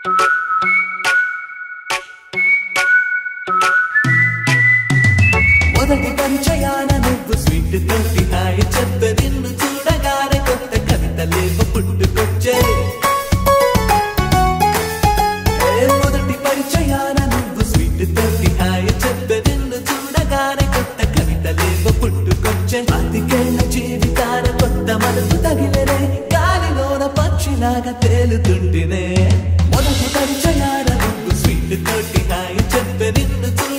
మొదటి పరిచయాన నువ్వు స్వీట్ తోటి హాయి చెప్పే నిన్ను చూడగానే కొత్త కవితలేమో పుట్టుకొచ్చే ఏ మొదటి పరిచయాన నువ్వు స్వీట్ తోటి హాయి చెప్పే నిన్ను చూడగానే కొత్త కవితలేమో పుట్టుకొచ్చే అతికేళ్ళ జీవితాన కొత్త మనసు తగిలనే గాలిలోన పక్షిలాగా తేలుతుంటేనే మొదటి పరిచయాన నువ్వు స్వీట్ తోటి హాయి చెప్పే నిన్ను చూడ